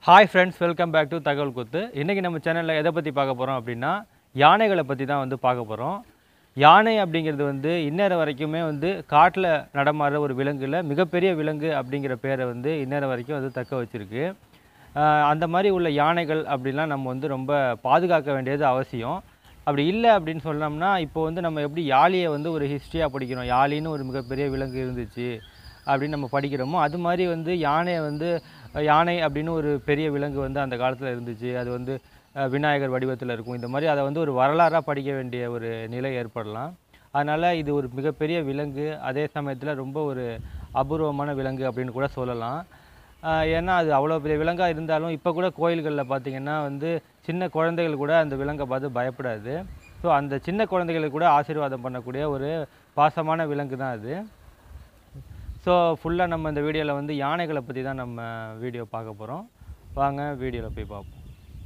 hi friends welcome back to தகவல் குத்து இன்றைக்கி நம்ம சேனலில் எதை பற்றி பார்க்க போகிறோம் அப்படின்னா யானைகளை பற்றி தான் வந்து பார்க்க போகிறோம் யானை அப்படிங்கிறது வந்து இந்நேரம் வரைக்குமே வந்து காட்டில் நடமாடுற ஒரு விலங்குல மிகப்பெரிய விலங்கு அப்படிங்கிற பேரை வந்து இந்நேரம் வரைக்கும் வந்து தக்க வச்சிருக்கு ஆஹ் அந்த மாதிரி உள்ள யானைகள் அப்படிலாம் நம்ம வந்து ரொம்ப பாதுகாக்க வேண்டியது அவசியம் அப்படி இல்லை அப்படின்னு சொன்னோம்னா இப்போ வந்து நம்ம எப்படி யாழியை வந்து ஒரு ஹிஸ்ட்ரியாக படிக்கிறோம் யாழின்னு ஒரு மிகப்பெரிய விலங்கு இருந்துச்சு அப்படின்னு நம்ம படிக்கிறோமோ அது மாதிரி வந்து யானையை வந்து அஹ், யானை அப்படின்னு ஒரு பெரிய விலங்கு வந்து அந்த காலத்தில் இருந்துச்சு அது வந்து அஹ், விநாயகர் வடிவத்தில் இருக்கும் இந்த மாதிரி அதை வந்து ஒரு வரலாறாக படிக்க வேண்டிய ஒரு நிலை ஏற்படலாம் அதனால் இது ஒரு மிகப்பெரிய விலங்கு அதே சமயத்தில் ரொம்ப ஒரு அபூர்வமான விலங்கு அப்படின்னு கூட சொல்லலாம் ஆஹ் ஏன்னா அது அவ்வளோ பெரிய விலங்காக இருந்தாலும் இப்போ கூட கோயில்களில் பார்த்தீங்கன்னா வந்து சின்ன குழந்தைகள் கூட அந்த விலங்கை பார்த்து பயப்படாது ஸோ அந்த சின்ன குழந்தைகளுக்கு கூட ஆசீர்வாதம் பண்ணக்கூடிய ஒரு பாசமான விலங்கு தான் அது ஸோ ஃபுல்லாக நம்ம இந்த வீடியோவில் வந்து யானைகளை பற்றி தான் நம்ம வீடியோ பார்க்க போகிறோம் வாங்க வீடியோவில் போய் பார்ப்போம்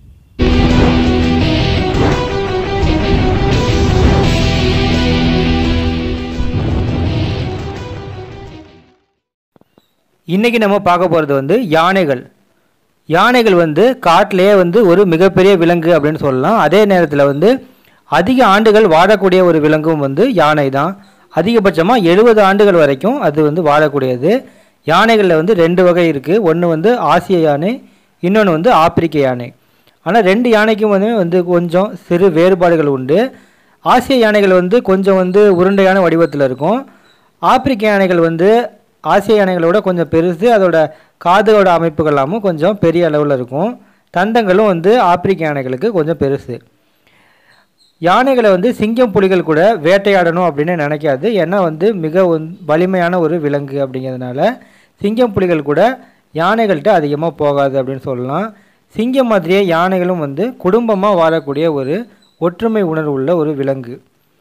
இன்றைக்கி நம்ம பார்க்க போகிறது வந்து யானைகள் யானைகள் வந்து காட்டிலேயே வந்து ஒரு மிகப்பெரிய விலங்கு அப்படின்னு சொல்லலாம் அதே நேரத்தில் வந்து அதிக ஆண்டுகள் வாழக்கூடிய ஒரு விலங்கும் வந்து யானை தான் அதிகபட்சமாக எழுபது ஆண்டுகள் வரைக்கும் அது வந்து வாழக்கூடியது யானைகளில் வந்து ரெண்டு வகை இருக்குது ஒன்று வந்து ஆசிய யானை இன்னொன்று வந்து ஆப்பிரிக்க யானை ஆனால் ரெண்டு யானைக்கும் வந்து வந்து கொஞ்சம் சிறு வேறுபாடுகள் உண்டு ஆசிய யானைகள் வந்து கொஞ்சம் வந்து உருண்டையான வடிவத்தில் இருக்கும் ஆப்பிரிக்க யானைகள் வந்து ஆசிய யானைகளோட கொஞ்சம் பெருசு அதோட காதோட அமைப்புகள் எல்லாமும் கொஞ்சம் பெரிய அளவில் இருக்கும் தந்தங்களும் வந்து ஆப்பிரிக்க யானைகளுக்கு கொஞ்சம் பெருசு யானைகளை வந்து சிங்கம் புலிகள் கூட வேட்டையாடணும் அப்படின்னு நினைக்காது ஏன்னா வந்து மிக வந்து வலிமையான ஒரு விலங்கு அப்படிங்கிறதுனால சிங்கம் புலிகள் கூட யானைகள்கிட்ட அதிகமாக போகாது அப்படின்னு சொல்லலாம் சிங்கம் மாதிரியே யானைகளும் வந்து குடும்பமாக வாழக்கூடிய ஒரு ஒற்றுமை உணர்வு உள்ள ஒரு விலங்கு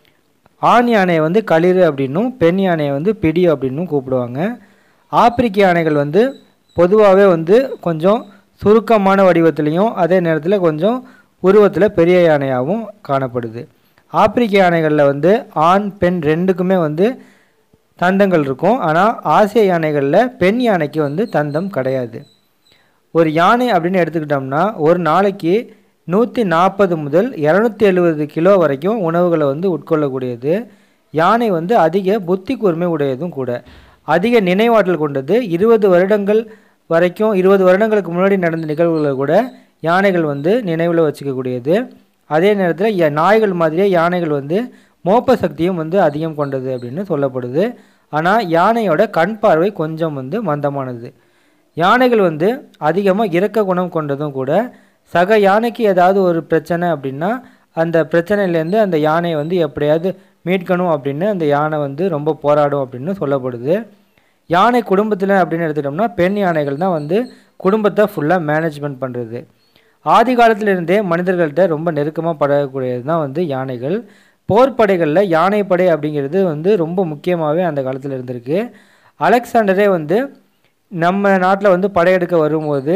ஆண் யானையை வந்து களிறு அப்படின்னும் பெண் யானையை வந்து பிடி அப்படின்னும் கூப்பிடுவாங்க ஆப்பிரிக்க யானைகள் வந்து பொதுவாகவே வந்து கொஞ்சம் சுருக்கமான வடிவத்துலேயும் அதே நேரத்தில் கொஞ்சம் உருவத்தில் பெரிய யானையாகவும் காணப்படுது ஆப்பிரிக்க யானைகளில் வந்து ஆண் பெண் ரெண்டுக்குமே வந்து தந்தங்கள் இருக்கும் ஆனால் ஆசிய யானைகளில் பெண் யானைக்கு வந்து தந்தம் கிடையாது ஒரு யானை அப்படின்னு எடுத்துக்கிட்டோம்னா ஒரு நாளைக்கு நூற்றி நாற்பது முதல் இரநூத்தி எழுபது கிலோ வரைக்கும் உணவுகளை வந்து உட்கொள்ளக்கூடியது யானை வந்து அதிக புத்தி கூர்மை உடையதும் கூட அதிக நினைவாற்றல் கொண்டது இருபது வருடங்கள் வரைக்கும் இருபது வருடங்களுக்கு முன்னாடி நடந்த நிகழ்வுகளை கூட யானைகள் வந்து நினைவில் வச்சுக்கக்கூடியது அதே நேரத்தில் ய- நாய்கள் மாதிரியே யானைகள் வந்து மோப்ப சக்தியும் வந்து அதிகம் கொண்டது அப்படின்னு சொல்லப்படுது ஆனால் யானையோட கண் பார்வை கொஞ்சம் வந்து மந்தமானது யானைகள் வந்து அதிகமாக இரக்க குணம் கொண்டதும் கூட சக யானைக்கு ஏதாவது ஒரு பிரச்சனை அப்படின்னா அந்த பிரச்சனையிலேருந்து அந்த யானையை வந்து எப்படியாவது மீட்கணும் அப்படின்னு அந்த யானை வந்து ரொம்ப போராடும் அப்படின்னு சொல்லப்படுது யானை குடும்பத்தில் அப்படின்னு எடுத்துட்டோம்னா பெண் யானைகள் தான் வந்து குடும்பத்தை ஃபுல்லாக மேனேஜ்மெண்ட் பண்ணுறது ஆதி காலத்திலிருந்தே மனிதர்கள்ட்ட ரொம்ப நெருக்கமாக பழகக்கூடியது தான் வந்து யானைகள் போர்ப்படைகளில் யானைப்படை அப்படிங்கிறது வந்து ரொம்ப முக்கியமாகவே அந்த காலத்தில் இருந்திருக்கு அலெக்சாண்டரே வந்து நம்ம நாட்டில் வந்து படையெடுக்க வரும்போது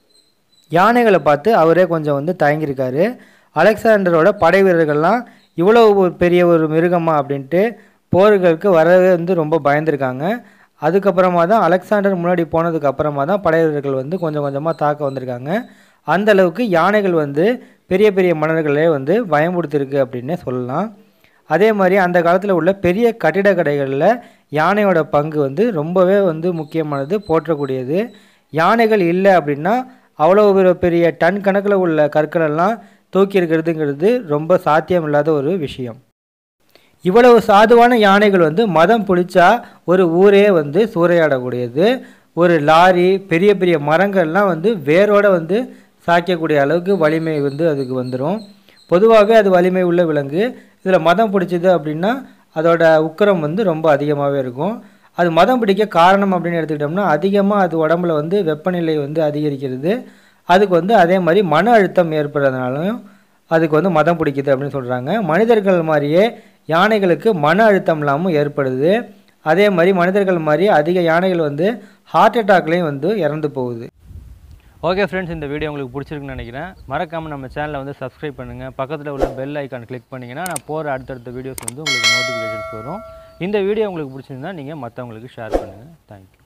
யானைகளை பார்த்து அவரே கொஞ்சம் வந்து தயங்கியிருக்காரு அலெக்சாண்டரோட படை வீரர்கள்லாம் இவ்வளோ ஒரு பெரிய ஒரு மிருகமா அப்படின்ட்டு போர்களுக்கு வரவே வந்து ரொம்ப பயந்துருக்காங்க அதுக்கப்புறமா தான் அலெக்சாண்டர் முன்னாடி போனதுக்கு அப்புறமா தான் படை வீரர்கள் வந்து கொஞ்சம் கொஞ்சமாக தாக்க வந்திருக்காங்க அந்த அளவுக்கு யானைகள் வந்து பெரிய பெரிய மன்னர்களே வந்து பயமுடுத்திருக்கு அப்படின்னே சொல்லலாம் அதே மாதிரி அந்த காலத்தில் உள்ள பெரிய கட்டிடக்கடைகளில் யானையோட பங்கு வந்து ரொம்பவே வந்து முக்கியமானது போற்றக்கூடியது யானைகள் இல்லை அப்படின்னா அவ்வளோ ஒரு பெரிய டன் கணக்கில் உள்ள கற்களெல்லாம் தூக்கி இருக்கிறதுங்கிறது ரொம்ப சாத்தியம் இல்லாத ஒரு விஷயம் இவ்வளவு சாதுவான யானைகள் வந்து மதம் பிடிச்சா ஒரு ஊரே வந்து சூறையாடக்கூடியது ஒரு லாரி பெரிய பெரிய மரங்கள்லாம் வந்து வேரோட வந்து சாய்க்கக்கூடிய அளவுக்கு வலிமை வந்து அதுக்கு வந்துடும் பொதுவாகவே அது வலிமை உள்ள விலங்கு இதில் மதம் பிடிச்சது அப்படின்னா அதோட உக்கிரம் வந்து ரொம்ப அதிகமாகவே இருக்கும் அது மதம் பிடிக்க காரணம் அப்படின்னு எடுத்துக்கிட்டோம்னா அதிகமாக அது உடம்புல வந்து வெப்பநிலை வந்து அதிகரிக்கிறது அதுக்கு வந்து அதே மாதிரி மன அழுத்தம் ஏற்படுறதுனாலும் அதுக்கு வந்து மதம் பிடிக்குது அப்படின்னு சொல்கிறாங்க மனிதர்கள் மாதிரியே யானைகளுக்கு மன அழுத்தம் இல்லாமல் ஏற்படுது அதே மாதிரி மனிதர்கள் மாதிரி அதிக யானைகள் வந்து ஹார்ட் அட்டாக்லேயும் வந்து இறந்து போகுது ஓகே ஃப்ரெண்ட்ஸ் இந்த வீடியோ உங்களுக்கு பிடிச்சிருக்குன்னு நினைக்கிறேன் மறக்காமல் நம்ம சேனலை வந்து சப்ஸ்கிரைப் பண்ணுங்கள் பக்கத்தில் உள்ள பெல் ஐக்கான் கிளிக் பண்ணிங்கன்னா நான் போகிற அடுத்தடுத்த வீடியோஸ் வந்து உங்களுக்கு நோட்டிஃபிகேஷன்ஸ் வரும் இந்த வீடியோ உங்களுக்கு பிடிச்சிருந்தா நீங்கள் மற்றவங்களுக்கு ஷேர் பண்ணுங்கள் தேங்க்யூ